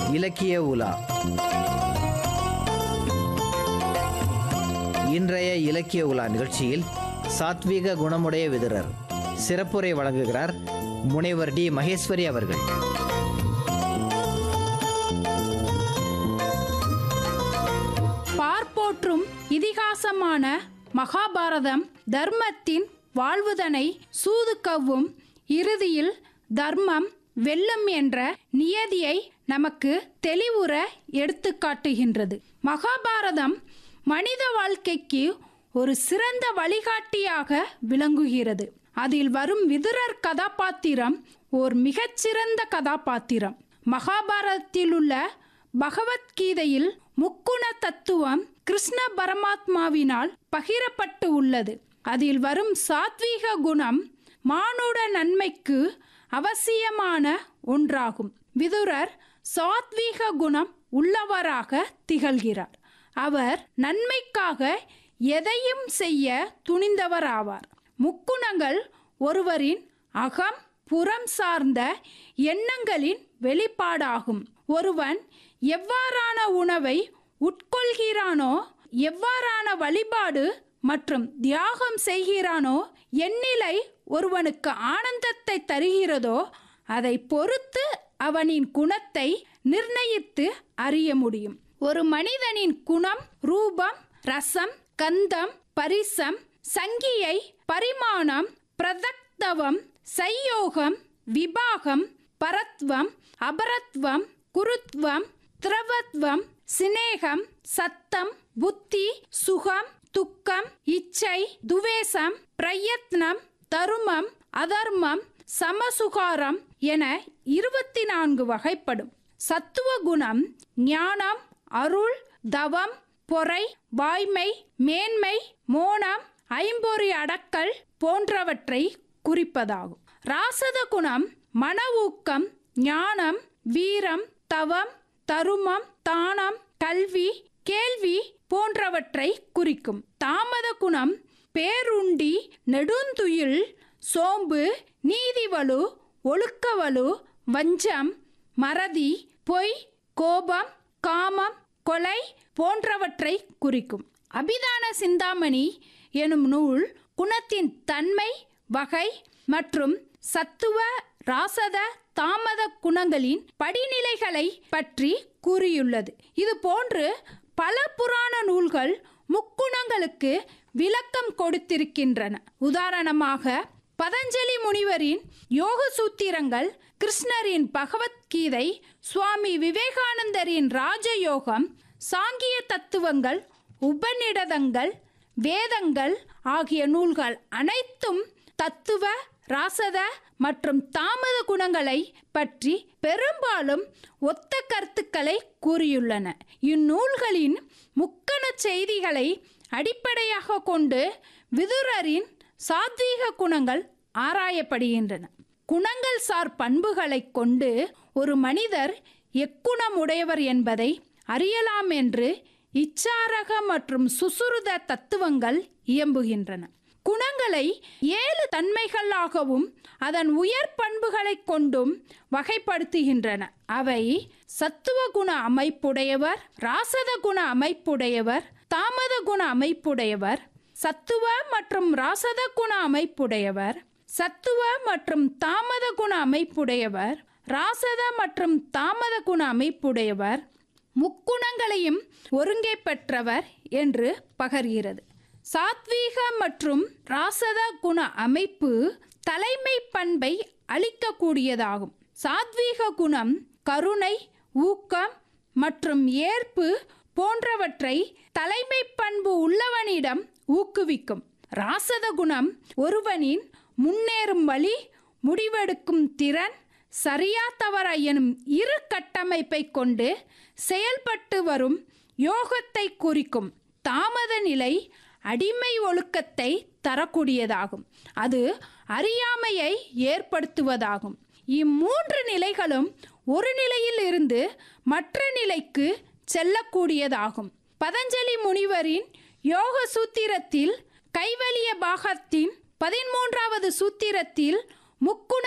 இலக்கிய உலா இன்றைய இலக்கிய உலா நிகழ்ச்சியில் சாத்வீக குணமுடைய விதுரர் சிறப்புரை வழங்குகிறார் முனைவர் டி மகேஸ்வரி அவர்கள் பார்ப்போற்றும் இதிகாசமான மகாபாரதம் தர்மத்தின் வாழ்வுதனை சூதுக்கவும் இறுதியில் தர்மம் வெல்லும் என்ற நியதியை நமக்கு தெளிவுற எடுத்துக்காட்டுகின்றது மகாபாரதம் மனித வாழ்க்கைக்கு ஒரு சிறந்த வழிகாட்டியாக விளங்குகிறது அதில் வரும் விதுரர் கதாபாத்திரம் ஓர் மிகச்சிறந்த கதாபாத்திரம் மகாபாரதத்தில் உள்ள பகவத்கீதையில் முக்குண தத்துவம் கிருஷ்ண பரமாத்மாவினால் பகிரப்பட்டு உள்ளது அதில் வரும் சாத்வீக குணம் மானுட நன்மைக்கு அவசியமான ஒன்றாகும் விதுரர் சாத்வீக குணம் உள்ளவராக திகழ்கிறார் அவர் நன்மைக்காக எதையும் செய்ய துணிந்தவராவார் முக்குணங்கள் ஒருவரின் அகம் புறம் சார்ந்த எண்ணங்களின் வெளிப்பாடாகும் ஒருவன் எவ்வாறான உணவை உட்கொள்கிறானோ எவ்வாறான வழிபாடு மற்றும் தியாகம் செய்கிறானோ எந்நிலை ஒருவனுக்கு ஆனந்தத்தை தருகிறதோ அதை பொறுத்து அவனின் குணத்தை நிர்ணயித்து அறிய முடியும் ஒரு மனிதனின் குணம் ரூபம் ரசம் கந்தம் பரிசம் சங்கியை பரிமாணம் பிரதக்தவம் சையோகம் விபாகம் பரத்வம் அபரத்வம் குருத்வம் திரவத்வம் சிநேகம் சத்தம் புத்தி சுகம் துக்கம் இச்சை துவேசம் பிரயத்னம் தருமம் அதர்மம் சமசுகாரம் என இருபத்தி நான்கு வகைப்படும் சத்துவ குணம் ஞானம் அருள் தவம் பொறை வாய்மை மேன்மை மோனம் ஐம்பொறி அடக்கல் போன்றவற்றை குறிப்பதாகும் ராசத குணம் மன ஊக்கம் ஞானம் வீரம் தவம் தருமம் தானம் கல்வி கேள்வி போன்றவற்றை குறிக்கும் தாமத குணம் பேருண்டி நெடுந்துயில் சோம்பு நீதிவலு ஒழுக்கவலு வஞ்சம் மறதி பொய் கோபம் காமம் கொலை போன்றவற்றை குறிக்கும் அபிதான சிந்தாமணி எனும் நூல் குணத்தின் தன்மை வகை மற்றும் சத்துவ ராசத தாமத குணங்களின் படிநிலைகளை பற்றி கூறியுள்ளது இது போன்று பல புராண நூல்கள் முக்குணங்களுக்கு விளக்கம் கொடுத்திருக்கின்றன உதாரணமாக பதஞ்சலி முனிவரின் யோக சூத்திரங்கள் கிருஷ்ணரின் பகவத்கீதை சுவாமி விவேகானந்தரின் ராஜயோகம் சாங்கிய தத்துவங்கள் உபநிடதங்கள் வேதங்கள் ஆகிய நூல்கள் அனைத்தும் தத்துவ ராசத மற்றும் தாமத குணங்களை பற்றி பெரும்பாலும் ஒத்த கருத்துக்களை கூறியுள்ளன இந்நூல்களின் முக்கண செய்திகளை அடிப்படையாக கொண்டு விதுரரின் சாத்வீக குணங்கள் ஆராயப்படுகின்றன குணங்கள் சார் பண்புகளை கொண்டு ஒரு மனிதர் எக்குணமுடையவர் என்பதை அறியலாம் என்று இச்சாரக மற்றும் சுசுருத தத்துவங்கள் இயம்புகின்றன குணங்களை ஏழு தன்மைகளாகவும் அதன் உயர் பண்புகளைக் கொண்டும் வகைப்படுத்துகின்றன அவை சத்துவ குண அமைப்புடையவர் ராசத குண அமைப்புடையவர் தாமத குண அமைப்புடையவர் சத்துவ மற்றும் ராசத குண அமைப்புடையவர் சத்துவ மற்றும் தாமத குண அமைப்புடையவர் ராசத மற்றும் தாமத குண அமைப்புடையவர் முக்குணங்களையும் ஒருங்கே பெற்றவர் என்று பகர்கிறது சாத்வீக மற்றும் ராசத குண அமைப்பு தலைமை பண்பை அளிக்கக்கூடியதாகும் சாத்வீக குணம் கருணை ஊக்கம் மற்றும் ஏற்பு போன்றவற்றை தலைமை பண்பு உள்ளவனிடம் ஊக்குவிக்கும் ராசத குணம் ஒருவனின் முன்னேறும் வழி முடிவெடுக்கும் திறன் சரியா தவறா எனும் இரு கட்டமைப்பை கொண்டு செயல்பட்டு வரும் யோகத்தை குறிக்கும் தாமத நிலை அடிமை ஒழுக்கத்தை தரக்கூடியதாகும் அது அறியாமையை ஏற்படுத்துவதாகும் இம்மூன்று நிலைகளும் ஒரு நிலையில் இருந்து மற்ற நிலைக்கு செல்லக்கூடியதாகும் பதஞ்சலி முனிவரின் யோக சூத்திரத்தில் கைவலிய பாகத்தின் பதிமூன்றாவது சூத்திரத்தில் முக்குண